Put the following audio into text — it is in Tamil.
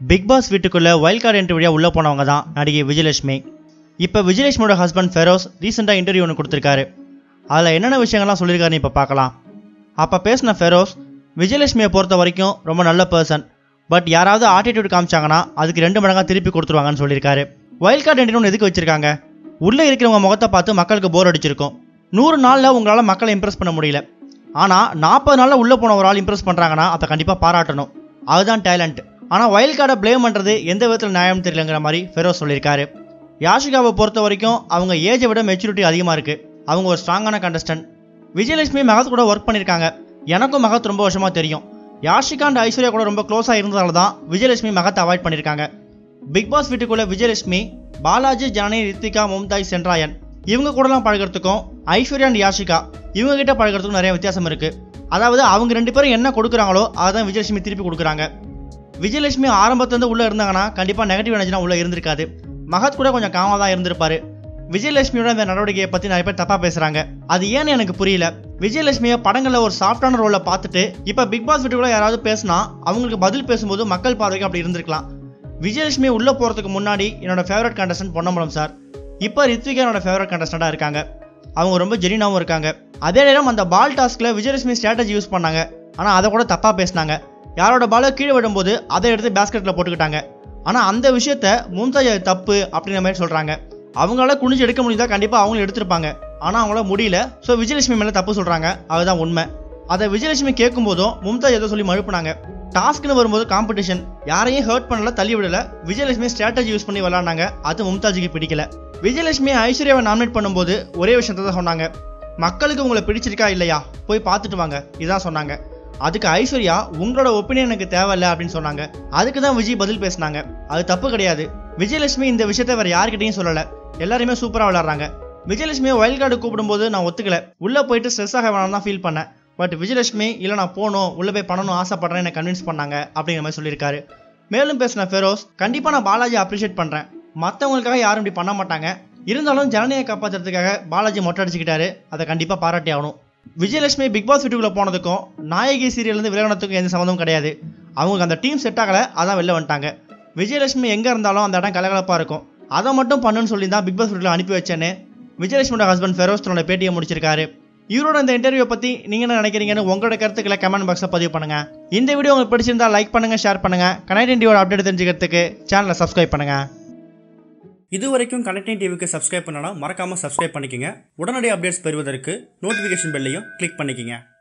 பிக் பாஸ் வீட்டுக்குள்ள வைல்ட் கார்டு என்ட்ரி வழியாக உள்ளே போனவங்க தான் நடிகை விஜயலட்சுமி இப்போ விஜயலட்சுமியோட ஹஸ்பண்ட் ஃபெரோஸ் ரீசெண்டாக இன்டர்வியூ ஒன்று கொடுத்துருக்காரு அதில் என்னென்ன விஷயங்கள்லாம் சொல்லியிருக்காருன்னு இப்போ பார்க்கலாம் அப்போ பேசின ஃபெரோஸ் விஜயலட்சுமியை பொறுத்த வரைக்கும் ரொம்ப நல்ல பர்சன் பட் யாராவது ஆட்டிடியூட் காமிச்சாங்கன்னா அதுக்கு ரெண்டு மடங்காக திருப்பி கொடுத்துருவாங்கன்னு சொல்லியிருக்காரு வைல்ட் கார்டு என்ட்ரி ஒன்று எதுக்கு வச்சிருக்காங்க உள்ளே இருக்கிறவங்க முகத்தை பார்த்து மக்களுக்கு போர் அடிச்சிருக்கும் நூறு நாளில் உங்களால் மக்களை இம்ப்ரெஸ் பண்ண முடியல ஆனால் நாற்பது நாளில் உள்ளே போன ஒரு ஆள் இம்ப்ரெஸ் பண்ணுறாங்கன்னா அதை கண்டிப்பாக பாராட்டணும் அதுதான் டேலண்ட் ஆனால் வைல்ட் கார்டை ப்ளேம் பண்ணுறது எந்த விதத்தில் நியாயம் தெரியலங்கிற மாதிரி ஃபெரோஸ் சொல்லியிருக்காரு யாஷிகாவை பொறுத்த வரைக்கும் அவங்க ஏஜை விட மெச்சூரிட்டி அதிகமாக இருக்குது அவங்க ஒரு ஸ்ட்ராங்கான கண்டஸ்டன்ட் விஜயலட்சுமி மகத் கூட ஒர்க் பண்ணியிருக்காங்க எனக்கும் மகத் ரொம்ப வருஷமாக தெரியும் யாஷிகா அண்ட் ஐஸ்வர்யா கூட ரொம்ப க்ளோஸாக இருந்ததால தான் விஜயலட்சுமி மகத்தை அவாய்ட் பண்ணியிருக்காங்க பிக் பாஸ் வீட்டுக்குள்ள விஜயலட்சுமி பாலாஜி ஜனனி ரித்திகா மும்தாய் சென்ராயன் இவங்க கூடலாம் பழகிறதுக்கும் ஐஸ்வர்யா அண்ட் யாஷிகா இவங்க கிட்ட பழகிறதுக்கும் நிறைய வித்தியாசம் இருக்கு அதாவது அவங்க ரெண்டு பேரும் என்ன கொடுக்குறாங்களோ அதை தான் விஜயலட்சுமி திருப்பி கொடுக்குறாங்க விஜயலட்சுமி ஆரம்பத்துலேருந்து உள்ளே இருந்தாங்கன்னா கண்டிப்பாக நெகட்டிவ் எனர்ஜிலாம் உள்ளே இருந்திருக்காது மகத் கூட கொஞ்சம் காமாக தான் இருந்திருப்பாரு விஜயலட்சுமியோட இந்த நடவடிக்கையை பற்றி நிறைய பேர் தப்பாக பேசுகிறாங்க அது ஏன்னு எனக்கு புரியல விஜயலட்சுமியை படங்களில் ஒரு சாஃப்டான ரோலில் பார்த்துட்டு இப்போ பிக் பாஸ் வீட்டுக்குள்ள யாராவது பேசினா அவங்களுக்கு பதில் பேசும்போது மக்கள் பார்வைக்கு அப்படி இருந்திருக்கலாம் விஜயலட்சுமி உள்ளே போகிறதுக்கு முன்னாடி என்னோட ஃபேவரட் கண்டஸ்டன்ட் பொன்னம்பலம் சார் இப்போ ரித்விகா என்னோட ஃபேவரட் கண்டஸ்டண்டாக இருக்காங்க அவங்க ரொம்ப ஜெனினாவும் இருக்காங்க அதே நேரம் அந்த பால் டாஸ்கில் விஜயலட்சுமி ஸ்ட்ராட்டஜி யூஸ் பண்ணாங்க ஆனால் அதை கூட தப்பாக பேசினாங்க யாரோட பாலை கீழே விடும்போது அதை எடுத்து பேஸ்கெட்டில் போட்டுக்கிட்டாங்க ஆனால் அந்த விஷயத்த மும்தாஜ் அது தப்பு அப்படிங்கிற மாதிரி சொல்கிறாங்க அவங்களால குனிஞ்சு எடுக்க முடியுதா கண்டிப்பாக அவங்களும் எடுத்திருப்பாங்க ஆனால் அவங்களால முடியல ஸோ விஜயலட்சுமி மேலே தப்பு சொல்கிறாங்க அதுதான் உண்மை அதை விஜயலட்சுமி கேட்கும்போதும் மும்தாஜ் ஏதோ சொல்லி மழுப்புனாங்க டாஸ்க்னு வரும்போது காம்படிஷன் யாரையும் ஹர்ட் பண்ணல தள்ளி விடல விஜயலட்சுமி ஸ்ட்ராட்டஜி யூஸ் பண்ணி விளாண்டாங்க அது மும்தாஜுக்கு பிடிக்கல விஜயலட்சுமி ஐஸ்வர்யாவை நாமினேட் பண்ணும்போது ஒரே விஷயத்த தான் சொன்னாங்க மக்களுக்கு உங்களை பிடிச்சிருக்கா இல்லையா போய் பார்த்துட்டு வாங்க இதான் சொன்னாங்க அதுக்கு ஐஸ்வர்யா உங்களோட ஒப்பீனியன் எனக்கு தேவையில்ல அப்படின்னு சொன்னாங்க அதுக்கு தான் விஜய் பதில் பேசினாங்க அது தப்பு கிடையாது விஜயலட்சுமி இந்த விஷயத்த வேற யார்கிட்டயும் சொல்லல எல்லாருமே சூப்பராக விளாட்றாங்க விஜயலட்சுமியை வைல்ட் கார்டு கூப்பிடும்போது நான் ஒத்துக்கல உள்ள போயிட்டு ஸ்ட்ரெஸ் ஆக வேணாம் தான் ஃபீல் பண்ணேன் பட் விஜயலட்சுமி இல்லை நான் போகணும் உள்ள போய் பண்ணணும் ஆசைப்படுறேன் என்னை கன்வின்ஸ் பண்ணாங்க அப்படிங்கிற மாதிரி சொல்லியிருக்காரு மேலும் பேசின ஃபெரோஸ் கண்டிப்பாக நான் பாலாஜி அப்ரிஷியேட் பண்ணுறேன் மற்றவங்களுக்காக யாரும் இப்படி பண்ண மாட்டாங்க இருந்தாலும் ஜனனியை காப்பாற்றுறதுக்காக பாலாஜி மொட்டை அடிச்சுக்கிட்டாரு அதை கண்டிப்பாக பாராட்டி ஆகணும் விஜயலட்சுமி பிக் பாஸ் வீட்டுக்குள்ளே போனதுக்கும் நாயகி சீரியல்லேருந்து விலகினத்துக்கும் எந்த சம்மந்தமும் கிடையாது அவங்களுக்கு அந்த டீம் செட் ஆகலை அதான் வெளில வந்துட்டாங்க விஜயலட்சுமி எங்கே இருந்தாலும் அந்த இடம் கலகலப்பாக இருக்கும் அதை மட்டும் பண்ணுன்னு சொல்லி தான் பிக் பாஸ் வீட்டில் அனுப்பி வச்சேன்னு விஜயலட்சுமியோட ஹஸ்பண்ட் ஃபெரோஸ் தன்னோட பேட்டியை முடிச்சிருக்காரு இவரோட இந்த இன்டர்வியூ பற்றி நீங்கள் என்ன நினைக்கிறீங்கன்னு உங்களோட கருத்துக்களை கமெண்ட் பாக்ஸில் பதிவு பண்ணுங்க இந்த வீடியோ உங்களுக்கு பிடிச்சிருந்தா லைக் பண்ணுங்க ஷேர் பண்ணுங்க கனெக்டிங் டிவியோட அப்டேட் தெரிஞ்சுக்கிறதுக்கு சேனலை சப்ஸ்கிரைப் பண்ணுங்க இது வரைக்கும் கனெக்டிங் டிவிக்கு சப்ஸ்கிரைப் பண்ணனா மறக்காம சப்ஸ்கிரைப் பண்ணிக்கங்க உடனடி அப்டேட்ஸ் பெறுவதற்கு நோட்டிஃபிகேஷன் பெல்லையும் கிளிக் பண்ணிக்கங்க